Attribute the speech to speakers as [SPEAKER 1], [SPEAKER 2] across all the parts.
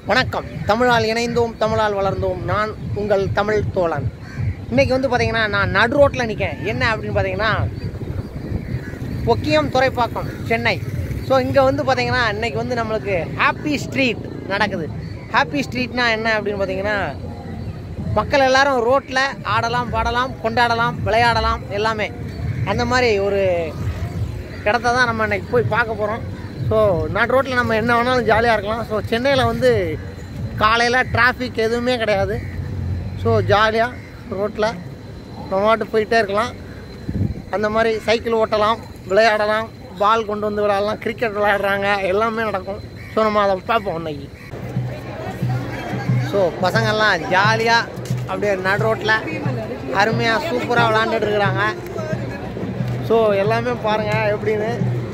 [SPEAKER 1] வணக்கம் தமிழால் இணைந்தோம் தமிழால் வளர்ந்தோம் நான் உங்கள் தமிழ் தோழன் இன்னைக்கு வந்து பார்த்தீங்கன்னா நான் நடு ரோட்டில் நிற்கேன் என்ன அப்படின்னு பார்த்தீங்கன்னா பொக்கியம் துறைப்பாக்கம் சென்னை ஸோ இங்கே வந்து பார்த்தீங்கன்னா இன்னைக்கு வந்து நம்மளுக்கு ஹாப்பி ஸ்ட்ரீட் நடக்குது ஹாப்பி ஸ்ட்ரீட்னா என்ன அப்படின்னு பார்த்தீங்கன்னா மக்கள் எல்லாரும் ரோட்டில் ஆடலாம் பாடலாம் கொண்டாடலாம் விளையாடலாம் எல்லாமே அந்த மாதிரி ஒரு இடத்த தான் நம்ம இன்னைக்கு போய் பார்க்க போகிறோம் ஸோ நடு ரோட்டில் நம்ம என்ன வேணாலும் ஜாலியாக இருக்கலாம் ஸோ சென்னையில் வந்து காலையில் டிராஃபிக் எதுவுமே கிடையாது ஸோ ஜாலியாக ரோட்டில் நம்ம மாட்டு போயிட்டே இருக்கலாம் அந்த மாதிரி சைக்கிள் ஓட்டலாம் விளையாடலாம் பால் கொண்டு வந்து விளையாடலாம் கிரிக்கெட் விளையாடுறாங்க எல்லாமே நடக்கும் ஸோ நம்ம அதை பார்ப்போம் இன்னைக்கு ஸோ பசங்கள்லாம் ஜாலியாக அப்படியே நடு ரோட்டில் அருமையாக சூப்பராக விளாண்டுட்டு இருக்கிறாங்க ஸோ எல்லாமே பாருங்கள் எப்படின்னு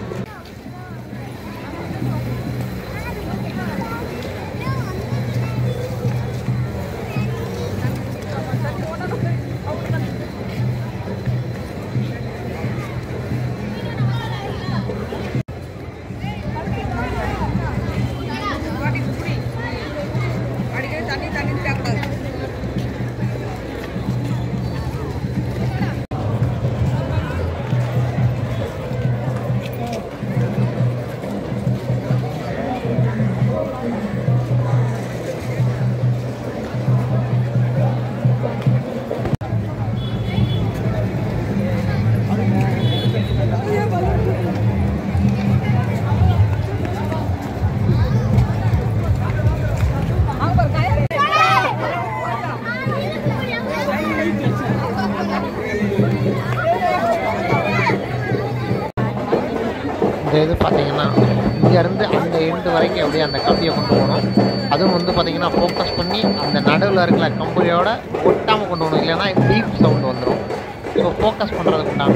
[SPEAKER 2] அடிக்கடி தண்ணி தண்ணி தேக்கூடாது
[SPEAKER 1] இந்த இது பார்த்தீங்கன்னா இங்கேருந்து அந்த எண்டு வரைக்கும் அப்படியே அந்த கம்பியை கொண்டு போகணும் அதுவும் வந்து பார்த்தீங்கன்னா ஃபோக்கஸ் பண்ணி அந்த நடுவில் இருக்கிற கம்பியோட ஒட்டாமல் கொண்டு போகணும் இல்லைன்னா பீப் சவுண்ட் வந்துடும் ஸோ ஃபோக்கஸ் பண்ணுறதுக்கு உண்டான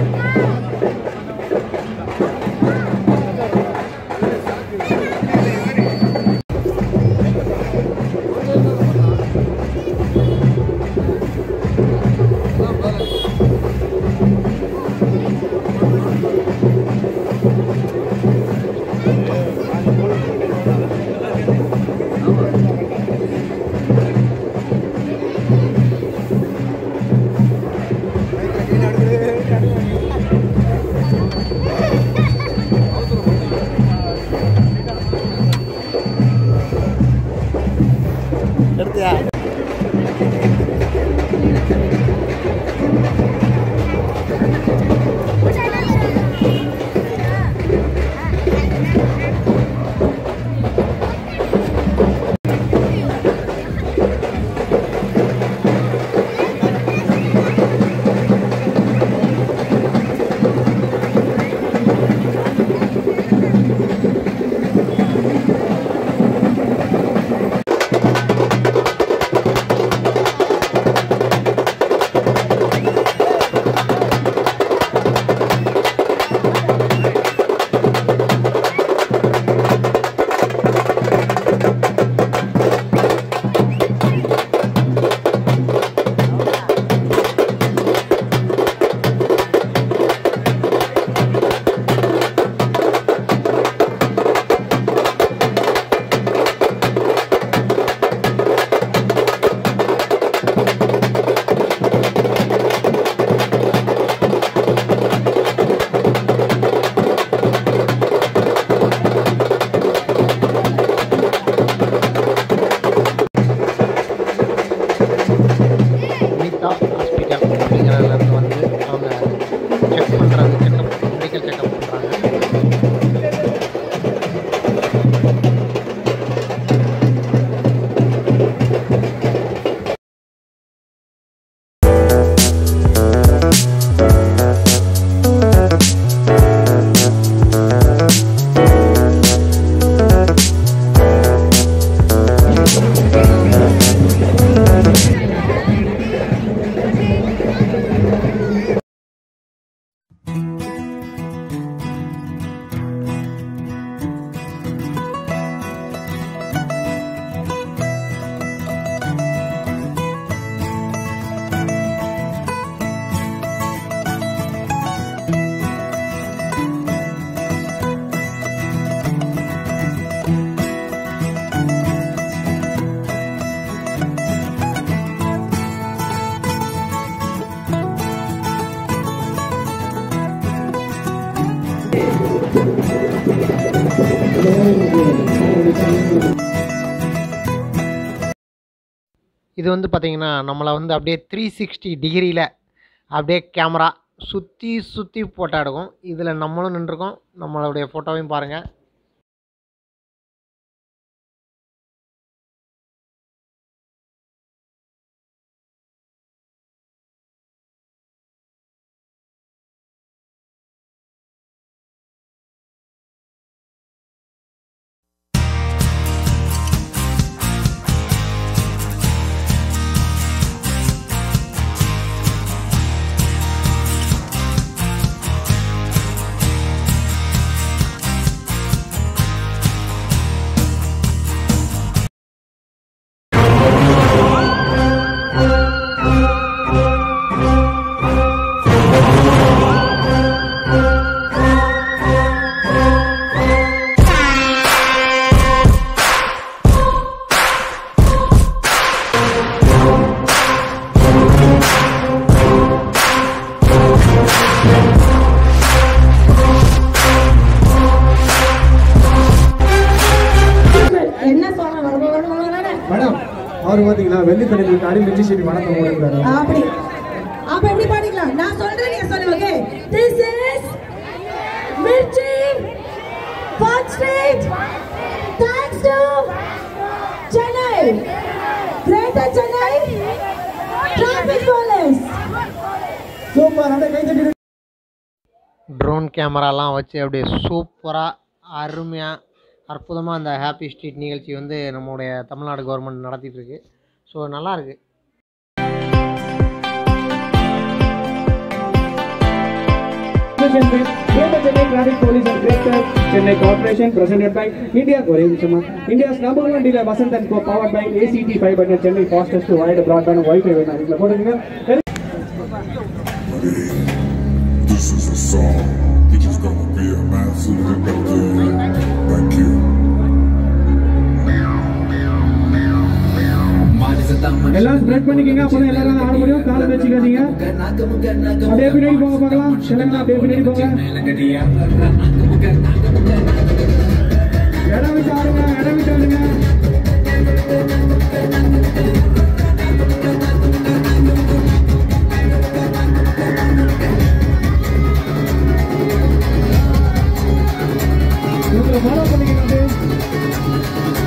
[SPEAKER 1] இது வந்து பார்த்திங்கன்னா நம்மளை வந்து அப்படியே த்ரீ சிக்ஸ்டி டிகிரியில் அப்படியே கேமரா சுற்றி சுற்றி ஃபோட்டோ எடுக்கும் இதில் நம்மளும் நின்றுருக்கோம் நம்மளுடைய ஃபோட்டோவையும் பாருங்கள்
[SPEAKER 3] என்ன சொல்ற வருவ வருவ வருவ
[SPEAKER 4] மேடம் அவர் பார்த்தீங்களா வெள்ளி தண்ணிக்கு அடி மிஞ்சி செடி வணக்கம் போடுறாரு
[SPEAKER 3] அப்படி அப்ப எப்படி பாடிக்கலாம் நான் சொல்றேன் நீங்க சொல்லுங்க okay this is Mirchi park street thanks to Chennai greater Chennai traffic police
[SPEAKER 4] super அப்படியே கை தட்டி
[SPEAKER 1] ட்ரோன் கேமராலாம் வச்சு அப்படியே சூப்பராக அருமையாக அற்புதமாக அந்த ஹாப்பி ஸ்ட்ரீட் நிகழ்ச்சி வந்து நம்மளுடைய தமிழ்நாடு கவர்மெண்ட் நடத்திட்டு இருக்கு ஸோ நல்லாயிருக்கு
[SPEAKER 5] Greater Chennai Traffic Police and Greater Chennai Corporation presented by India India's number one dealer Vasant and Co powered by ACT Fiber and Chennai fastest to wide broadband Wi-Fi winner. இதுல போட்டுருங்க
[SPEAKER 6] This is a song which is gonna be a massive hit. Thank you.
[SPEAKER 5] எல்லாம் spread பண்ணிக்கங்க அப்பதான் எல்லாரும் ஆட முடியும் காலை வச்சுக்காதீங்க அப்படியே பின்னாடி போங்க பார்க்கலாம் சிலங்க அப்படியே பின்னாடி போங்க இடம் விட்டு ஆடுங்க இடம் விட்டு ஆடுங்க இவங்களை ஃபாலோ பண்ணிக்கங்க அப்படியே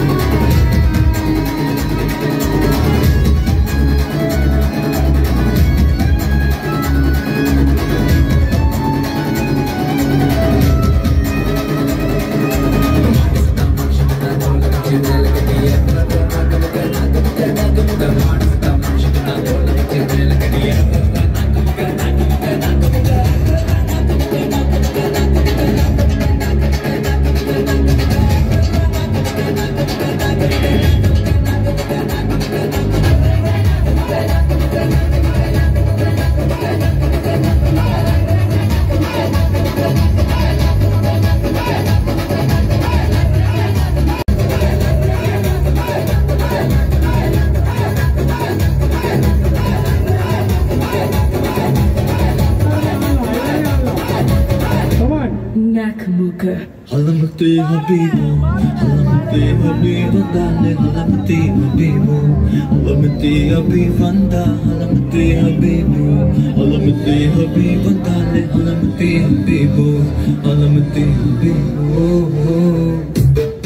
[SPEAKER 5] Come on.
[SPEAKER 7] Halamati Habibu, Halamati Habibu, Dale, Halamati Habibu, Halamati Habibanda, Halamati Habibu, Halamati Habibu, Dale, Halamati Habibu, Halamati Habibu.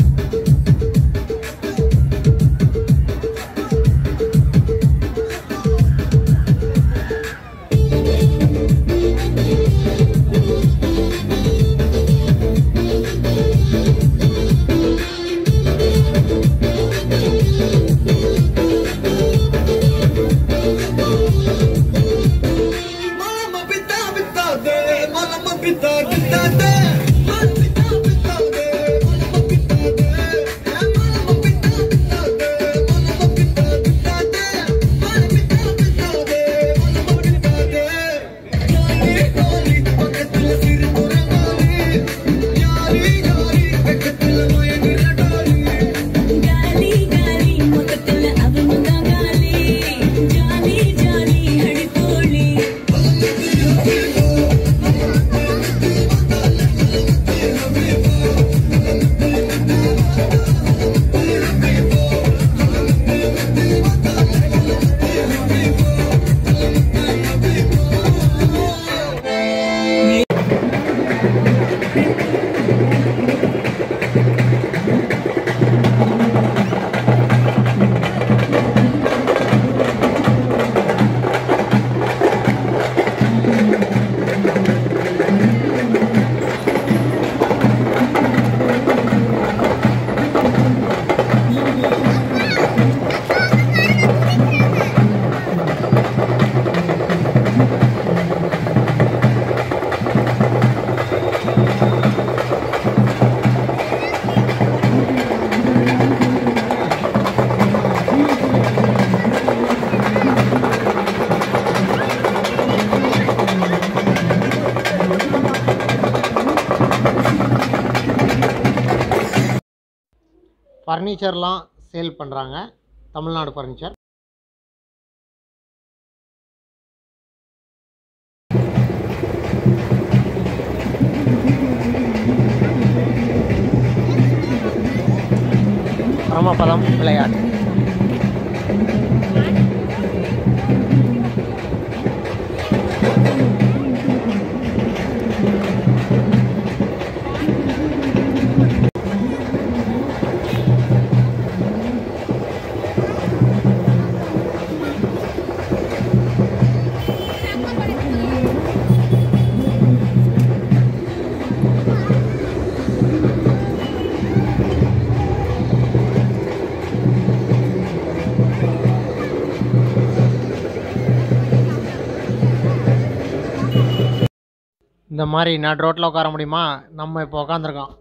[SPEAKER 7] Mama pita pita de, mama pita pita de, mama pita pita de, mama pita de, mama pita pita de, mama pita pita de, mama pita pita de, mama pita de. Yari yari, பக்கத்துல சிரிப்புறங்காலி, யாரி யாரி, பக்கத்துல மயங்குற tally.
[SPEAKER 8] गाली गाली मुकतल अब मुदा गाली जाली जाली हड़कोली
[SPEAKER 7] Halamati Habibu,
[SPEAKER 1] ஃபர்னிச்சர்லாம் சேல் பண்ணுறாங்க தமிழ்நாடு ஃபர்னிச்சர் பரமபதம் விளையாட்டு இந்த மாதிரி நடு ரோட்டில் உட்கார முடியுமா நம்ம இப்போ உட்காந்துருக்கோம்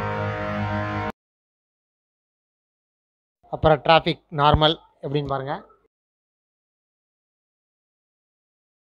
[SPEAKER 1] அப்புறம் டிராஃபிக் நார்மல் எப்படின்னு பாருங்கள்